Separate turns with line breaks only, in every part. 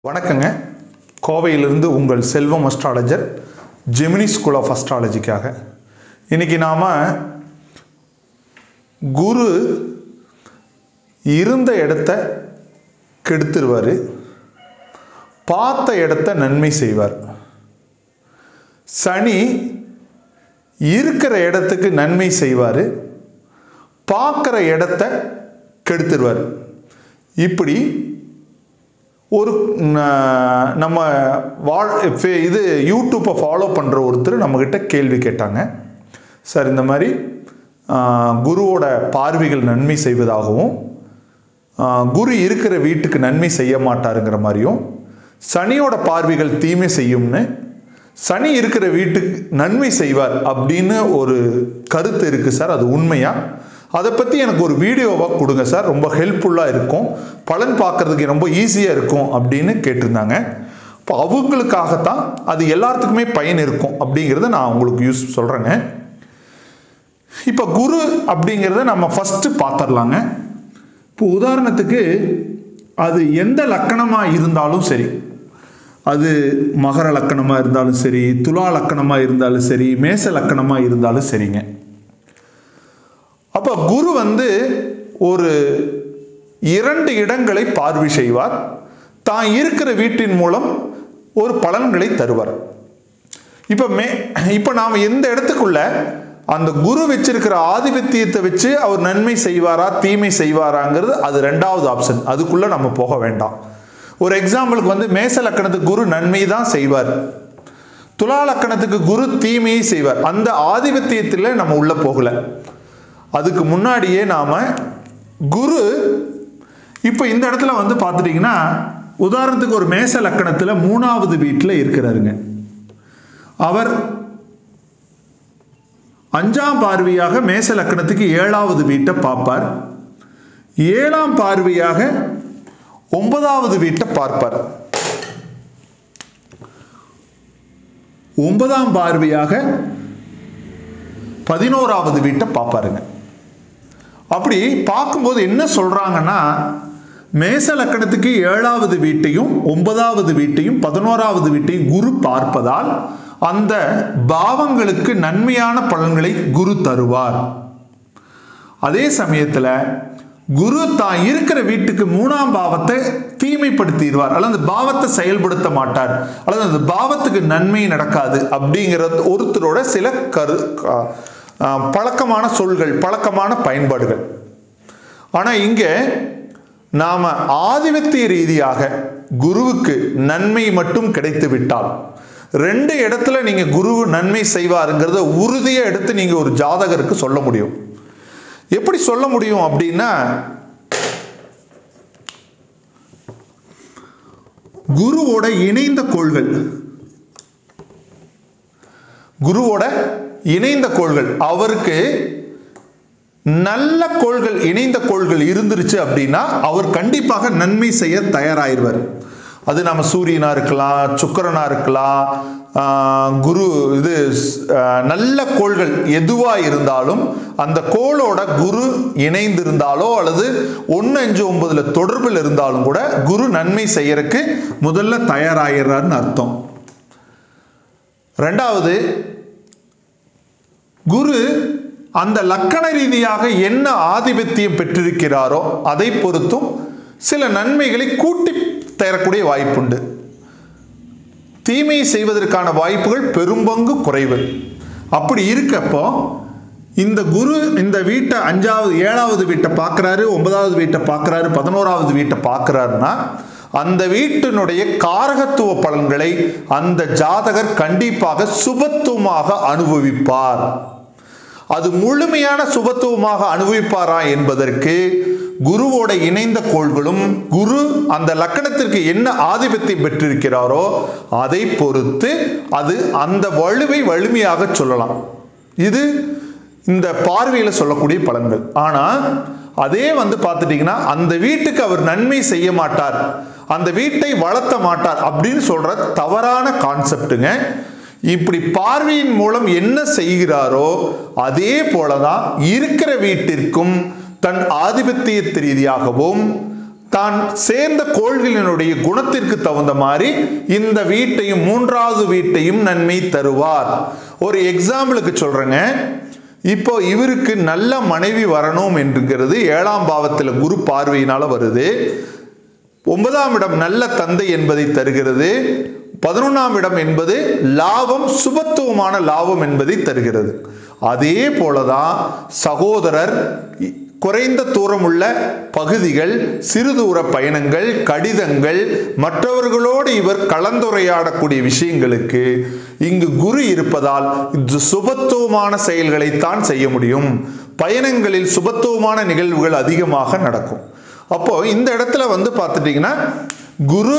வணக்கங்க கோவையிலிருந்து உங்கள் Selvam astrologer Gemini school of அஸ்ட்ராலஜிக்காக இன்னைக்கு நாம் குரு இருந்த இடத்த கெடுத்துருவார் பார்த்த இடத்த நன்மை செய்வார் சனி இருக்கிற இடத்துக்கு நன்மை செய்வார் பார்க்குற இடத்த கெடுத்துருவார் இப்படி ஒரு ந- நம்ம வாழ் ஃபே- இது யூடியூப்பை ஃபாலோ பண்ணுற ஒருத்தர் நம்மக்கிட்ட கேள்வி கேட்டாங்க சார் இந்த மாதிரி ஆ, குருவோட பார்வைகள் நன்மை செய்வதாகவும் ஆ, குரு இருக்கிற வீட்டுக்கு நன்மை செய்ய மாட்டாருங்கிற மாதிரியும் சனியோட பார்வைகள் தீமை செய்யும்னு சனி இருக்கிற வீட்டுக்கு நன்மை செய்வார் அப்படின்னு ஒரு கருத்து இருக்குது சார் அது உண்மையா அதை பற்றி எனக்கு ஒரு வீடியோவாக கொடுங்க சார் ரொம்ப ஹெல்ப்ஃபுல்லாக இருக்கும் பலன் பார்க்கறதுக்கு ரொம்ப ஈஸியாக இருக்கும் அப்படின்னு கேட்டிருந்தாங்க இப்போ அவங்களுக்காகத்தான் அது எல்லாத்துக்குமே பயன் இருக்கும் அப்படிங்கிறத நான் உங்களுக்கு யூஸ் சொல்கிறேங்க இப்போ குரு அப்படிங்கிறத நம்ம ஃபஸ்ட்டு பார்த்துடலாங்க இப்போ உதாரணத்துக்கு அது எந்த லக்கணமாக இருந்தாலும் சரி அது மகர லக்கணமாக இருந்தாலும் சரி துலா லக்கணமாக இருந்தாலும் சரி மேச லக்கணமாக இருந்தாலும் சரிங்க அப்போ குரு வந்து ஒரு இரண்டு இடங்களை பார்வை செய்வார் தான் இருக்கிற வீட்டின் மூலம் ஒரு பலன்களை தருவார் இப்போ மே இப்போ நாம் எந்த இடத்துக்குள்ள அந்த குரு வச்சிருக்கிற ஆதிபத்தியத்தை வச்சு அவர் நன்மை செய்வாரா தீமை செய்வாராங்கிறது அது ரெண்டாவது ஆப்ஷன் அதுக்குள்ள நம்ம போக வேண்டாம் ஒரு எக்ஸாம்பிளுக்கு வந்து மேச லக்கணத்துக்கு குரு நன்மை தான் செய்வார் துலா லக்கணத்துக்கு குரு தீமையை செய்வார் அந்த ஆதிபத்தியத்தில் நம்ம உள்ள போகல அதுக்கு முன்னாடியே நாம குரு இப்போ இந்த இடத்துல வந்து பார்த்துட்டிங்கன்னா உதாரணத்துக்கு ஒரு மேச லக்கணத்தில் மூணாவது வீட்டில் இருக்கிறாருங்க அவர் அஞ்சாம் பார்வையாக மேச லக்கணத்துக்கு ஏழாவது வீட்டை பார்ப்பார் ஏழாம் பார்வையாக ஒன்பதாவது வீட்டை பார்ப்பார் ஒன்பதாம் பார்வையாக பதினோராவது வீட்டை பார்ப்பாருங்க அப்படி பார்க்கும்போது என்ன சொல்றாங்கன்னா மேச லக்கணத்துக்கு ஏழாவது வீட்டையும் ஒன்பதாவது வீட்டையும் பதினோராவது வீட்டையும் குரு பார்ப்பதால் அந்த பாவங்களுக்கு நன்மையான பலன்களை குரு தருவார் அதே சமயத்தில் குரு தான் இருக்கிற வீட்டுக்கு மூணாம் பாவத்தை தீமைப்படுத்திடுவார் அல்லது அந்த பாவத்தை செயல்படுத்த மாட்டார் அல்லது அந்த பாவத்துக்கு நன்மை நடக்காது அப்படிங்கிற ஒருத்தரோட சில கரு க- ஆ, பழக்கமான சொல்கள் பழக்கமான பயன்பாடுகள் ஆனால் இங்கே நாம் ஆதிபத்திய ரீதியாக குருவுக்கு நன்மை மட்டும் கிடைத்து விட்டால் ரெண்டு இடத்துல நீங்கள் குரு நன்மை செய்வாருங்கிறத உறுதியாக எடுத்து நீங்கள் ஒரு ஜாதகருக்கு சொல்ல முடியும் எப்படி சொல்ல முடியும் அப்படின்னா குருவோட இணைந்த கோள்கள் குருவோட இணைந்த கோள்கள் அவருக்கு நல்ல கோள்கள் இணைந்த கோள்கள் இருந்துருச்சு அப்படின்னா அவர் கண்டிப்பாக நன்மை செய்ய தயாராயிருவார் அது நம்ம சூரியனா இருக்கலாம் சுக்கிரனா இருக்கலாம் ஆஹ், குரு இது ஆஹ், நல்ல கோள்கள் எதுவா இருந்தாலும் அந்த கோளோட குரு இணைந்திருந்தாலோ அல்லது ஒன்று அஞ்சு ஒன்பதுல தொடர்பில் இருந்தாலும் கூட குரு நன்மை செய்யறதுக்கு முதல்ல தயாராகிறாருன்னு அர்த்தம் ரெண்டாவது குரு அந்த லக்கண ரீதியாக என்ன ஆதிபத்தியம் பெற்றிருக்கிறாரோ அதை பொறுத்தும் சில நன்மைகளை கூட்டி தரக்கூடிய வாய்ப்புண்டு தீமையை செய்வதற்கான வாய்ப்புகள் பெரும்பங்கு குறைவு அப்படி இருக்கப்போ இந்த குரு இந்த வீட்டை அஞ்சாவது ஏழாவது வீட்டை பார்க்குறாரு ஒன்பதாவது வீட்டை பார்க்குறாரு பதினோராவது வீட்டை பார்க்குறாருன்னா அந்த வீட்டினுடைய காரகத்துவ பலன்களை அந்த ஜாதகர் கண்டிப்பாக சுபத்துவமாக அனுபவிப்பார் அது முழுமையான சுபத்துவமாக அனுபவிப்பாரா என்பதற்கு குருவோட இணைந்த கோள்களும் குரு அந்த லக்கணத்திற்கு என்ன ஆதிபத்தியம் பெற்றிருக்கிறாரோ அதை பொறுத்து அது அந்த வலுவை வலிமையாக சொல்லலாம் இது இந்த பார்வையில் சொல்லக்கூடிய பலன்கள் ஆனால் அதே வந்து பார்த்துட்டிங்கன்னா அந்த வீட்டுக்கு அவர் நன்மை செய்ய மாட்டார் அந்த வீட்டை வளர்த்த மாட்டார் அப்படின்னு சொல்ற தவறான கான்செப்டுங்க இப்படி பார்வையின் மூலம் என்ன செய்கிறாரோ அதே போலதான் இருக்கிற வீட்டிற்கும் தன் ஆதிபத்தியத்து ரீதியாகவும் தான் சேர்ந்த கோள்களினுடைய குணத்திற்கு தகுந்த மாதிரி இந்த வீட்டையும் மூன்றாவது வீட்டையும் நன்மை தருவார் ஒரு எக்ஸாம்பிளுக்கு சொல்றேங்க இப்போ இவருக்கு நல்ல மனைவி வரணும் என்றுங்கிறது ஏழாம் பாவத்தில் குரு பார்வையினால வருது ஒன்பதாம் இடம் நல்ல தந்தை என்பதை தருகிறது பதினொன்றாம் இடம் என்பது லாபம் சுபத்துவமான லாபம் என்பதை தருகிறது அதே போலதான் சகோதரர் இ- குறைந்த தூரமுள்ள பகுதிகள் சிறு தூர பயணங்கள் கடிதங்கள் மற்றவர்களோடு இவர் கலந்துரையாடக்கூடிய விஷயங்களுக்கு இங்கு குரு இருப்பதால் இது சுபத்துவமான செயல்களைத்தான் செய்ய முடியும் பயணங்களில் சுபத்துவமான நிகழ்வுகள் அதிகமாக நடக்கும் அப்போ இந்த இடத்துல வந்து பார்த்துட்டீங்கன்னா குரு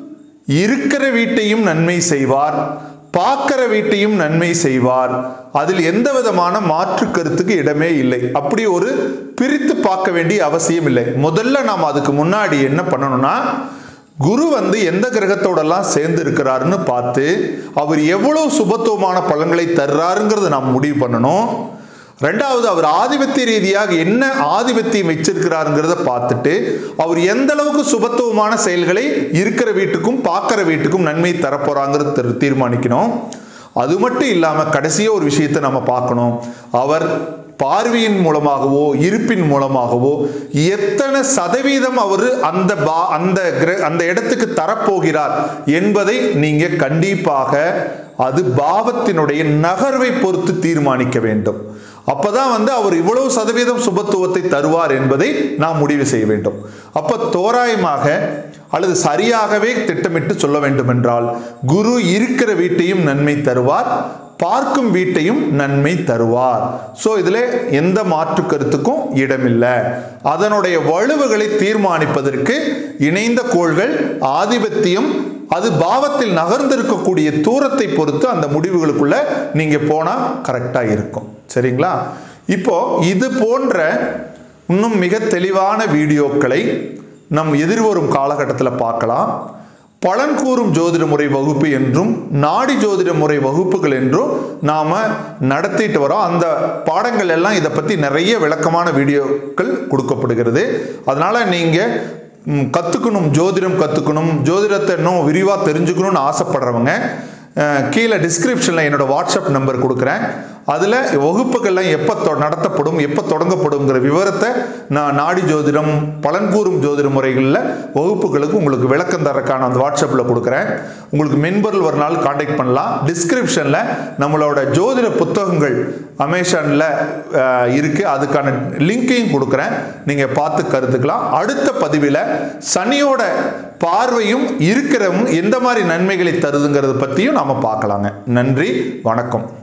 இருக்கிற வீட்டையும் நன்மை செய்வார் பார்க்கிற வீட்டையும் நன்மை செய்வார் அதில் எந்த விதமான மாற்று கருத்துக்கு இடமே இல்லை அப்படி ஒரு பிரித்து பார்க்க வேண்டிய அவசியம் இல்லை முதல்ல நாம் அதுக்கு முன்னாடி என்ன பண்ணணும்னா குரு வந்து எந்த கிரகத்தோடெல்லாம் சேர்ந்து இருக்கிறாருன்னு பார்த்து அவர் எவ்வளவு சுபத்துவமான பலன்களை தர்றாருங்கிறத நாம் முடிவு பண்ணணும் ரெண்டாவது அவர் ஆதிபத்திய ரீதியாக என்ன ஆதிபத்தியம் வச்சிருக்கிறாருங்கிறத பார்த்துட்டு அவர் எந்த அளவுக்கு சுபத்துவமான செயல்களை இருக்கிற வீட்டுக்கும் பார்க்குற வீட்டுக்கும் நன்மை தரப்போறாங்கிறது தீர்- தீர்மானிக்கணும் அது மட்டும் இல்லாமல் கடைசியாக ஒரு விஷயத்தை நம்ம பார்க்கணும் அவர் பார்வையின் மூலமாகவோ இருப்பின் மூலமாகவோ எத்தனை சதவீதம் அவர் அந்த பா அந்த கிர அந்த இடத்துக்கு தரப்போகிறார் என்பதை நீங்க கண்டிப்பாக அது பாவத்தினுடைய நகர்வை பொறுத்து தீர்மானிக்க வேண்டும் அப்பதான் வந்து அவர் இவ்வளவு சதவீதம் சுபத்துவத்தை தருவார் என்பதை நாம் முடிவு செய்ய வேண்டும் அப்ப தோராயமாக அல்லது சரியாகவே திட்டமிட்டு சொல்ல வேண்டும் என்றால் குரு இருக்கிற வீட்டையும் நன்மை தருவார் பார்க்கும் வீட்டையும் நன்மை தருவார் ஸோ இதில் எந்த மாற்று கருத்துக்கும் இடமில்லை அதனுடைய வலுவுகளை தீர்மானிப்பதற்கு இணைந்த கோள்கள் ஆதிபத்தியம் அது பாவத்தில் நகர்ந்திருக்கக்கூடிய தூரத்தை பொறுத்து அந்த முடிவுகளுக்குள்ள நீங்க போனா கரெக்டா இருக்கும் சரிங்களா இப்போ இது போன்ற இன்னும் மிக தெளிவான வீடியோக்களை நம் எதிர்வரும் காலகட்டத்தில் பார்க்கலாம் பலன் கூறும் ஜோதிட முறை வகுப்பு என்றும் நாடி ஜோதிட முறை வகுப்புகள் என்றும் நாம நடத்திட்டு வரோம் அந்த பாடங்கள் எல்லாம் இதை பத்தி நிறைய விளக்கமான வீடியோக்கள் கொடுக்கப்படுகிறது அதனால நீங்க ம், கத்துக்கணும் ஜோதிடம் கத்துக்கணும் ஜோதிடத்தை இன்னும் விரிவா தெரிஞ்சுக்கணும்னு ஆசைப்படுறவங்க அஹ், கீழே டிஸ்கிரிப்ஷனில் என்னோட வாட்ஸ்அப் நம்பர் கொடுக்குறேன் அதில் வகுப்புகள்லாம் எப்போ தொ நடத்தப்படும் எப்போ தொடங்கப்படுங்கிற விவரத்தை நான் நாடி ஜோதிடம் பலன் கூறும் ஜோதிட முறைகளில் வகுப்புகளுக்கு உங்களுக்கு விளக்கம் தரக்கான அந்த வாட்ஸ்அப்பில் கொடுக்குறேன் உங்களுக்கு மென்பொருள் ஒரு நாள் காண்டாக்ட் பண்ணலாம் டிஸ்கிரிப்ஷனில் நம்மளோட ஜோதிட புத்தகங்கள் அமேசானில் இருக்குது அதுக்கான லிங்கையும் கொடுக்குறேன் நீங்கள் பார்த்து கருத்துக்கலாம் அடுத்த பதிவில் சனியோட பார்வையும் இருக்கிறவும் எந்த மாதிரி நன்மைகளை தருதுங்கிறத பற்றியும் நாம பார்க்கலாங்க நன்றி வணக்கம்